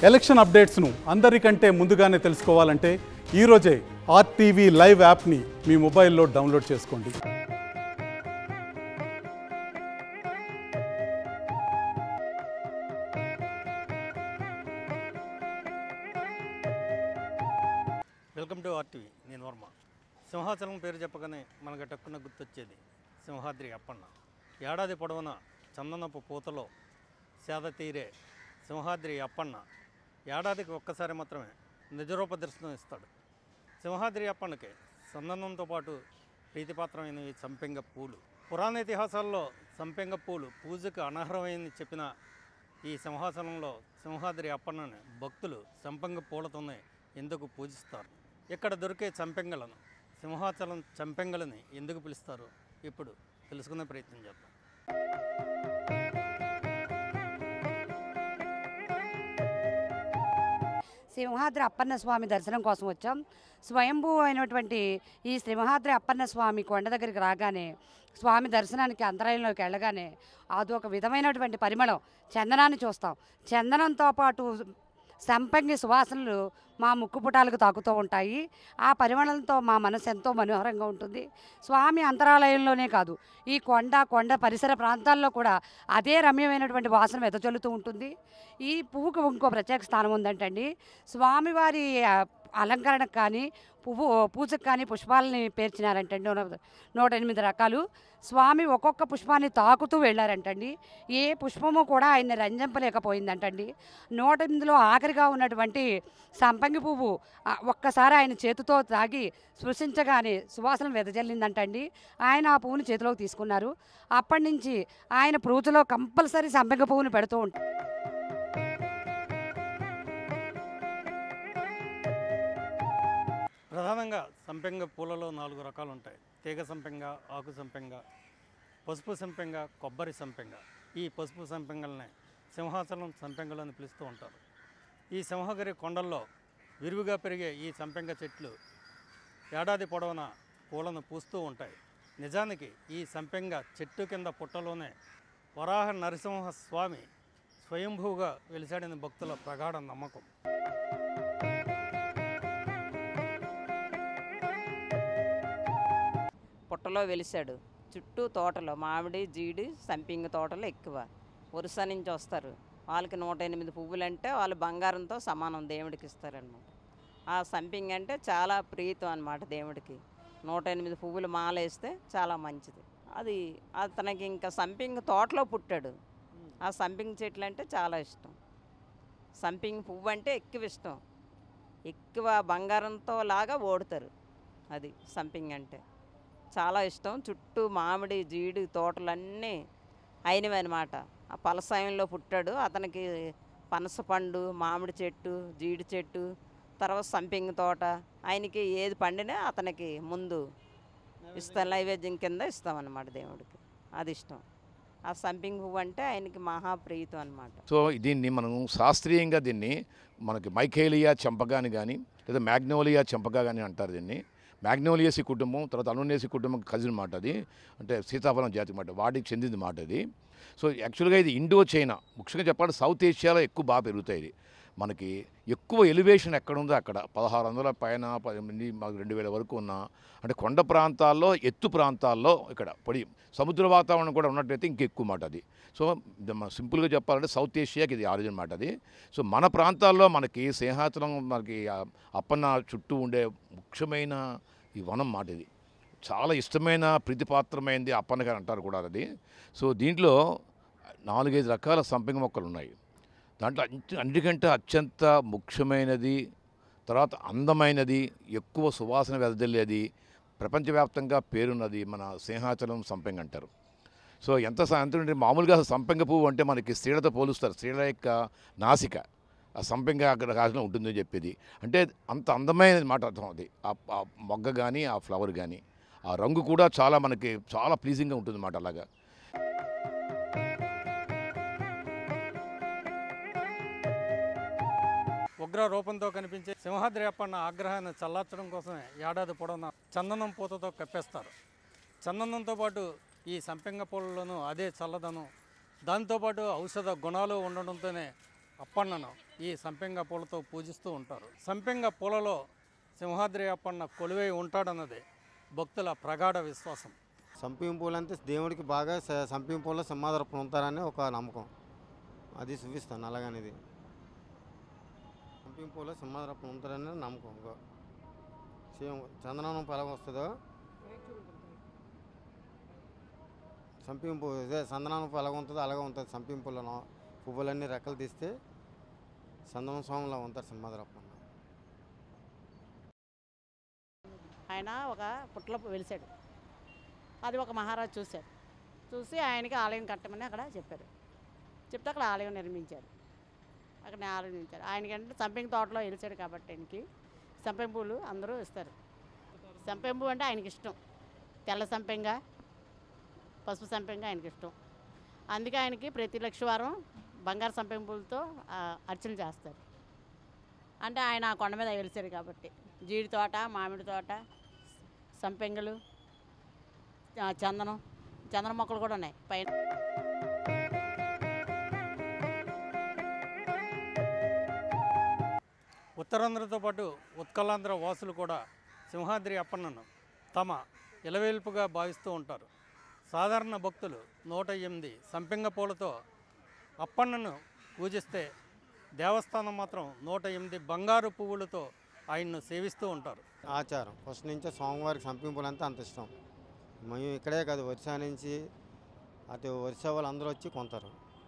election అప్డేట్స్ను అందరికంటే ముందుగానే తెలుసుకోవాలంటే ఈరోజే ఆర్టీవీ లైవ్ యాప్ని మీ మొబైల్లో డౌన్లోడ్ చేసుకోండి వెల్కమ్ టు ఆర్టీవీ నేను వర్మ సింహాచలం పేరు చెప్పగానే మనకు టక్కున గుర్తొచ్చేది సింహాద్రి అప్పన్న ఏడాది పొడవున చందనపు పూతలో సేద తీరే సింహాద్రి అప్పన్న ఏడాదికి ఒక్కసారి మాత్రమే నిజరూప దర్శనం ఇస్తాడు సింహాద్రి అప్పన్నకి చందనంతో పాటు ప్రీతిపాత్రమైనవి సంపెంగ పూలు పురాణ ఇతిహాసాల్లో సంపెంగ పూలు పూజకు అనర్హమైంది చెప్పిన ఈ సింహాసనంలో సింహాద్రి అప్పన్నని భక్తులు సంపెంగ పూలతోనే ఎందుకు పూజిస్తారు ఇక్కడ దొరికే చంపెంగలను సింహాచలం చంపెంగలని ఎందుకు పిలుస్తారు ఇప్పుడు తెలుసుకునే ప్రయత్నం చేద్దాం సింహాద్రి అప్పన్న స్వామి దర్శనం కోసం వచ్చాం స్వయంభూ అయినటువంటి ఈ సింహాద్రి అప్పన్న స్వామి కొండ దగ్గరికి రాగానే స్వామి దర్శనానికి అంతరాయంలోకి వెళ్ళగానే అదొక విధమైనటువంటి పరిమళం చందనాన్ని చూస్తాం చందనంతో పాటు సంపంగి సువాసనలు మా ముక్కుపుటాలకు తాకుతూ ఉంటాయి ఆ పరిమళంతో మా మనసు ఎంతో మనోహరంగా ఉంటుంది స్వామి అంతరాలయంలోనే కాదు ఈ కొండ కొండ పరిసర ప్రాంతాల్లో కూడా అదే రమ్యమైనటువంటి వాసన వెదజల్లుతూ ఉంటుంది ఈ పువ్వుకు ఇంకో ప్రత్యేక స్థానం ఉందంటండి స్వామివారి ఆ, అలంకరణకు కానీ పువ్వు పూజకు కానీ పుష్పాలని పేర్చినారంటండి నూట- నూట ఎనిమిది రకాలు స్వామి ఒక్కొక్క పుష్పాన్ని తాకుతూ వెళ్ళారంటండి ఏ పుష్పము కూడా ఆయన రంజింపలేకపోయిందంటండి నూట ఎనిమిదిలో ఆఖరిగా ఉన్నటువంటి సంపంగి పువ్వు ఆ, ఒక్కసారి ఆయన చేతితో తాగి స్పృశించగానే సువాసన వెదజల్లిందంటండి ఆయన ఆ పువ్వుని చేతిలోకి తీసుకున్నారు అప్పటి నుంచి ఆయన పూజలో కంపల్సరీ సంపంగి పువ్వుని పెడుతూ ఉంటారు ప్రధానంగా సంపెంగ పూలలో నాలుగు రకాలు ఉంటాయి తీగ సంపెంగ ఆకు సంపెంగ పసుపు సంపెంగ కొబ్బరి సంపెంగ ఈ పసుపు సంపెంగల్ని సింహాచలం సంపెంగలు అని పిలుస్తూ ఉంటారు ఈ సింహగిరి కొండల్లో విరివిగా పెరిగే ఈ సంపెంగ చెట్లు ఏడాది పొడవున పూలను పూస్తూ ఉంటాయి నిజానికి ఈ సంపెంగ చెట్టు కింద పుట్టలోనే వరాహ నరసింహ స్వామి స్వయంభూగా వెలిసాడిన భక్తుల ప్రగాఢ నమ్మకం పుట్టలో వెలిశాడు చుట్టూ తోటలు మామిడి జీడి సంపింగ తోటలు ఎక్కువ వరుస నుంచి వస్తారు వాళ్ళకి నూట ఎనిమిది పువ్వులు అంటే వాళ్ళు బంగారంతో సమానం దేవుడికి ఇస్తారనమాట ఆ సంపింగ్ అంటే చాలా ప్రీతం అనమాట దేవుడికి నూట ఎనిమిది పువ్వులు మాల వేస్తే చాలా మంచిది అది అతనికి ఇంకా సంపింగ్ తోటలో పుట్టాడు ఆ సంపింగ్ చెట్లు అంటే చాలా ఇష్టం సంపింగ్ పువ్వు అంటే ఎక్కువ ఇష్టం ఎక్కువ బంగారంతో లాగా ఓడుతారు అది సంపింగ్ అంటే చాలా ఇష్టం చుట్టూ మామిడి జీడి తోటలన్నీ అయినవి అనమాట ఆ పలసాయంలో పుట్టాడు అతనికి పనస పండు మామిడి చెట్టు జీడి చెట్టు తర్వాత సంపింగ తోట ఆయనకి ఏది పండినా అతనికి ముందు ఇస్తాం నైవేద్యం కింద ఇస్తామన్నమాట దేవుడికి అది ఇష్టం ఆ సంపింగ పువ్వు అంటే ఆయనకి మహాప్రీతం అనమాట సో దీన్ని మనం శాస్త్రీయంగా దీన్ని మనకి మైకేలియా చెంపక అని కానీ లేదా మ్యాగ్నోలియా చెంపక కానీ అంటారు దీన్ని మ్యాగ్నోలియసి కుటుంబం తర్వాత అనునేసి కుటుంబం కజిన్ మాట అది అంటే సీతాఫలం జాతి మాట వాటికి చెందింది మాట అది సో యాక్చువల్గా ఇది ఇండో చైనా ముఖ్యంగా చెప్పాలంటే సౌత్ ఏషియాలో ఎక్కువ బాగా పెరుగుతాయి ఇది మనకి ఎక్కువ ఎలివేషన్ ఎక్కడ ఉందో అక్కడ పదహారు వందల పైన పద్దెనిమిది మాకు రెండు వేల వరకు ఉన్న అంటే కొండ ప్రాంతాల్లో ఎత్తు ప్రాంతాల్లో ఇక్కడ పొడి సముద్ర వాతావరణం కూడా ఉన్నట్టయితే ఇంకెక్కువ మాట అది సో ఇది మన సింపుల్గా చెప్పాలంటే సౌత్ ఏషియాకి ఇది ఆరిజిన్ మాట అది సో మన ప్రాంతాల్లో మనకి సింహాచలం మనకి ఆ అప్పన్న చుట్టూ ఉండే ముఖ్యమైన ఈ వనం మాట ఇది చాలా ఇష్టమైన ప్రీతిపాత్రమైనది అప్పన్న గారు అంటారు కూడా అది సో దీంట్లో నాలుగైదు రకాల సంపెంగ మొక్కలు ఉన్నాయి దాంట్లో అన్నిటి- అన్నిటికంటే అత్యంత ముఖ్యమైనది తర్వాత అందమైనది ఎక్కువ సువాసన వెదజల్లేది ప్రపంచవ్యాప్తంగా పేరున్నది మన సింహాచలం సంపెంగ అంటారు సో ఎంత సాయంత్రం అంటే మామూలుగా సంపెంగ పువ్వు అంటే మనకి స్త్రీలతో పోలుస్తారు స్త్రీల యొక్క నాసిక ఆ సంపెంగ అక్కడ కాసిన ఉంటుందని చెప్పేది అంటే అంత అందమైన మాట అర్థం అది ఆ ఆ మొగ్గ కానీ ఆ ఫ్లవర్ కానీ ఆ రంగు కూడా చాలా మనకి చాలా ప్లీజింగ్గా ఉంటుంది అన్నమాట అలాగా ఉగ్ర రూపంతో కనిపించే సింహాద్రి అప్పన్న ఆగ్రహాన్ని చల్లార్చడం కోసమే ఏడాది పొడవునా చందనం పూతతో కప్పేస్తారు చందనంతో పాటు ఈ సంపెంగ పూలలోనూ అదే చల్లదనం దాంతోపాటు ఔషధ గుణాలు ఉండడంతోనే అప్పన్నను ఈ సంపెంగ పూలతో పూజిస్తూ ఉంటారు సంపెంగ పూలలో సింహాద్రి అప్పన్న కొలువై ఉంటాడన్నదే భక్తుల ప్రగాఢ విశ్వాసం సంపింగ్ పూలు అంటే దేవుడికి బాగా స- సంపింగ్ పూలలో సింహాదరపు ఉంటారని ఒక నమ్మకం అది చూపిస్తాను అలాగనేది సంపింగ్ పూలో సింహాదరపు ఉంటారని నమ్మకం ఇంకో సేమ్ చందనం పొలం వస్తుందో సంపింగ్ పువ్వు ఇదే చందనం ఎలాగ ఉంటుందో అలాగే ఉంటుంది సంపింగ్ పూలను పువ్వులన్నీ రెక్కలు తీస్తే చందనం స్వామిలో ఉంటారు సింహాదరపు అన్న ఆయన ఒక పుట్టలో వెలిసాడు అది ఒక మహారాజు చూశాడు చూసి ఆయనకి ఆలయం కట్టమని అక్కడ చెప్పారు చెప్తే అక్కడ ఆలయం నిర్మించారు అక్కడ ఆలయం నిర్మించారు ఆయనకంటే సంపెంగ తోటలో వెలిసాడు కాబట్టి ఆయనకి సంపెంగ పూలు అందరూ ఇస్తారు సంపెంగ పువ్వు అంటే ఆయనకి ఇష్టం తెల్ల సంపెంగ పసుపు సంపెంగ ఆయనకి ఇష్టం అందుకే ఆయనకి ప్రతి లక్షవారం బంగారు సంపెంగ పూలతో ఆ, అర్చన చేస్తారు అంటే ఆయన ఆ కొండ మీద వెలిసాడు కాబట్టి జీడి తోట మామిడి తోట సంపెంగలు ఆ, చందనం చందనం మొక్కలు కూడా ఉన్నాయి పైన ఉత్తరాంధ్రతో పాటు ఉత్కలాంధ్ర వాసులు కూడా సింహాద్రి అప్పన్నను తమ ఇలవేల్పుగా భావిస్తూ ఉంటారు సాధారణ భక్తులు నూట ఎనిమిది సంపెంగ పూలతో అప్పన్నను పూజిస్తే దేవస్థానం మాత్రం నూట ఎనిమిది బంగారు పువ్వులతో ఆయన్ను సేవిస్తూ ఉంటారు ఆచారం ఫస్ట్ నుంచే స్వామివారికి సంపింగ్ పూలు అంటే అంత ఇష్టం మేము ఇక్కడే కాదు ఒరిస్సా నుంచి అటు ఒరిస్సా వాళ్ళు అందరూ వచ్చి కొంటారు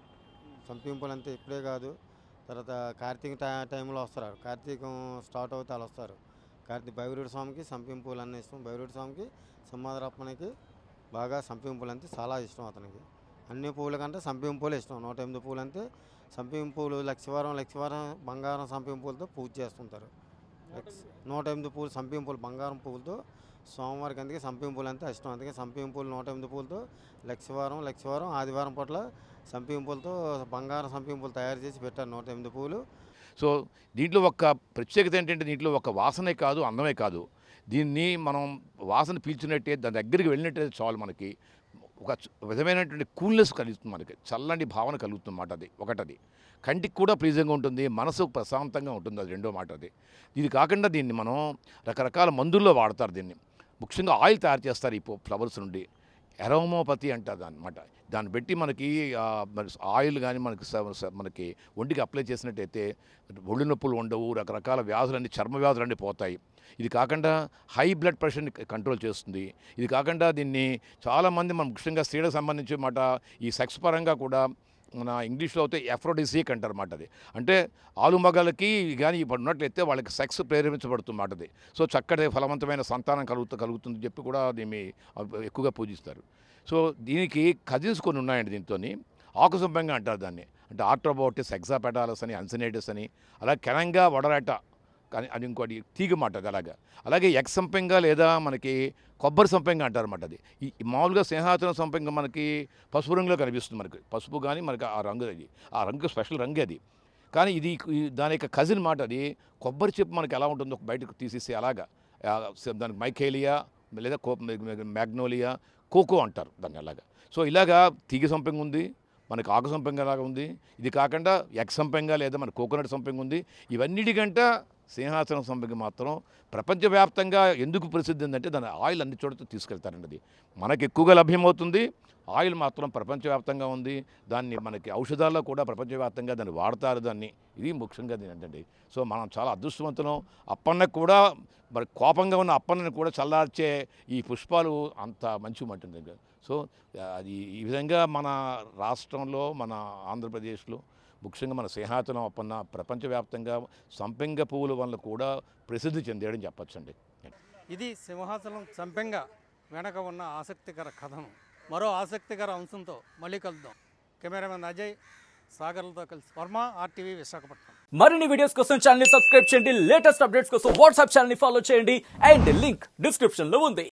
సంపింగ్ పూలు అంతే ఇప్పుడే కాదు తర్వాత కార్తీక టై- టైంలో వస్తారు కార్తీకం స్టార్ట్ అవుతే వాళ్ళు వస్తారు కార్తీక బైరుడి స్వామికి సంపింగ్ పూలు అన్నీ ఇష్టం బైరుడి స్వామికి సింహాద్రప్పనికి బాగా సంపింగ్ పూలు అంటే చాలా ఇష్టం అతనికి అన్ని పూల కంటే సంపింగ్ పూలు ఇష్టం నూట ఎనిమిది పూలు అంటే సంపింగ్ పూలు లక్షవారం లక్షవారం బంగారం సంపింగ్ పూలతో పూజ చేస్తుంటారు ఎక్స్ నూట ఎనిమిది పూలు సంపింగ్ పూలు బంగారం పువ్వులతో సోమవారికి అందుకే సంపింగ్ పూలు అంటే ఇష్టం అందుకే సంపింగ్ పూలు నూట ఎనిమిది పూలతో లక్షవారం లక్షవారం ఆదివారం పూట్ల సంపింగ్ పూలతో బంగారం సంపింగ్ పూలు తయారు చేసి పెట్టారు నూట ఎనిమిది పూలు సో దీంట్లో ఒక ప్రత్యేకత ఏంటంటే దీంట్లో ఒక వాసనే కాదు అందమే కాదు దీన్ని మనం వాసన పీల్చినట్టే దాని దగ్గరికి వెళ్ళినట్టే చాలు మనకి ఒక చ- విధమైనటువంటి కూల్నెస్ కలుగుతుంది మనకి చల్లని భావన కలుగుతుంది అన్నమాట అది ఒకటది కంటికి కూడా ప్లీజంగా ఉంటుంది మనసుకు ప్రశాంతంగా ఉంటుంది అది రెండో మాట అది ఇది కాకుండా దీన్ని మనం రకరకాల మందుల్లో వాడతారు దీన్ని ముఖ్యంగా ఆయిల్ తయారు చేస్తారు ఈ ఫ్లవర్స్ నుండి ఎరోమోపతి అంటారు అనమాట దాన్ని పెట్టి మనకి ఆ, మరి ఆయిల్ కానీ మనకి స- స- మనకి ఒంటికి అప్లై చేసినట్టయితే ఒళ్ళు నొప్పులు ఉండవు రకరకాల వ్యాధులన్నీ చర్మ వ్యాధులన్నీ పోతాయి ఇది కాకుండా హై బ్లడ్ ప్రెషర్ని కంట్రోల్ చేస్తుంది ఇది కాకుండా దీన్ని చాలామంది మన ముఖ్యంగా స్త్రీలకు సంబంధించి మాట ఈ సెక్స్ పరంగా కూడా మన ఇంగ్లీష్లో అయితే ఎఫ్రోడిసిక్ అంటారు అన్నమాట అది అంటే ఆలు మగలకి కానీ ఇప్పుడు ఉన్నట్లయితే వాళ్ళకి సెక్స్ ప్రేరేపించబడుతుంది మాట అది సో చక్కటి ఫలవంతమైన సంతానం కలుగుతూ కలుగుతుంది చెప్పి కూడా దీన్ని ఎక్కువగా పూజిస్తారు సో దీనికి కజిన్స్ కొన్ని ఉన్నాయండి దీంతో ఆకుసంపంగా అంటారు దాన్ని అంటే ఆర్ట్రోబోటిస్ ఎగ్జాపెటాలస్ అని అన్సినేటిస్ అని అలా కెనంగా వడరాట కానీ అది ఇంకోటి తీగ మాట అది అలాగా అలాగే ఎగ్ సంపెంగా లేదా మనకి కొబ్బరి సంపెంగా అంటారు అన్నమాట అది ఈ ఈ మామూలుగా సింహాచలం సంపెంగ మనకి పసుపు రంగులో కనిపిస్తుంది మనకి పసుపు కానీ మనకి ఆ రంగు అది ఆ రంగు స్పెషల్ రంగు అది కానీ ఇది ఈ దాని యొక్క కజిన్ మాట అది కొబ్బరి చెప్పు మనకి ఎలా ఉంటుందో బయటకు తీసేసి అలాగా ఆ, స- దానికి మైకేలియా లేదా కో మ్యాగ్నోలియా కోకో అంటారు దాన్ని అలాగా సో ఇలాగా తీగ సంపెంగ ఉంది మనకి ఆకు సంపెంగ లాగా ఉంది ఇది కాకుండా ఎగ్ సంపెంగ లేదా మన కోకోనట్ సంపెంగ ఉంది ఇవన్నిటికంట సింహాసనం సంపెంగ మాత్రం ప్రపంచవ్యాప్తంగా ఎందుకు ప్రసిద్ధి ఉందంటే దాని ఆయిల్ అన్ని చోట్ల తీసుకెళ్తారండి అది మనకి ఎక్కువగా లభ్యమవుతుంది ఆయిల్ మాత్రం ప్రపంచవ్యాప్తంగా ఉంది దాన్ని మనకి ఔషధాల్లో కూడా ప్రపంచవ్యాప్తంగా దాన్ని వాడతారు దాన్ని ఇది ముఖ్యంగా దీని ఏంటండి సో మనం చాలా అదృష్టవంతులం అప్పన్నకు కూడా మరి కోపంగా ఉన్న అప్పన్నని కూడా చల్లార్చే ఈ పుష్పాలు అంత మంచి ఉంటుంది సో అది ఈ విధంగా మన రాష్ట్రంలో మన ఆంధ్రప్రదేశ్లో ముఖ్యంగా మన సింహాచలం అప్పన్న ప్రపంచవ్యాప్తంగా సంపెంగ పువ్వుల వల్ల కూడా ప్రసిద్ధి చెందాడని చెప్పొచ్చండి ఇది సింహాచలం చంపెంగ వెనక ఉన్న ఆసక్తికర కథనం మరో ఆసక్తికర అంశంతో మళ్ళీ కలుద్దాం కెమెరామెన్ అజయ్ సాగర్లతో కలిసి వర్మ ఆర్టీవీ విశాఖపట్నం మరిన్ని వీడియోస్ కోసం ఛానల్ ని సబ్స్క్రైబ్ చేయండి లేటెస్ట్ అప్డేట్స్ కోసం వాట్సాప్ ఛానల్ ని ఫాలో చేయండి అండ్ లింక్ డిస్క్రిప్షన్ లో ఉంది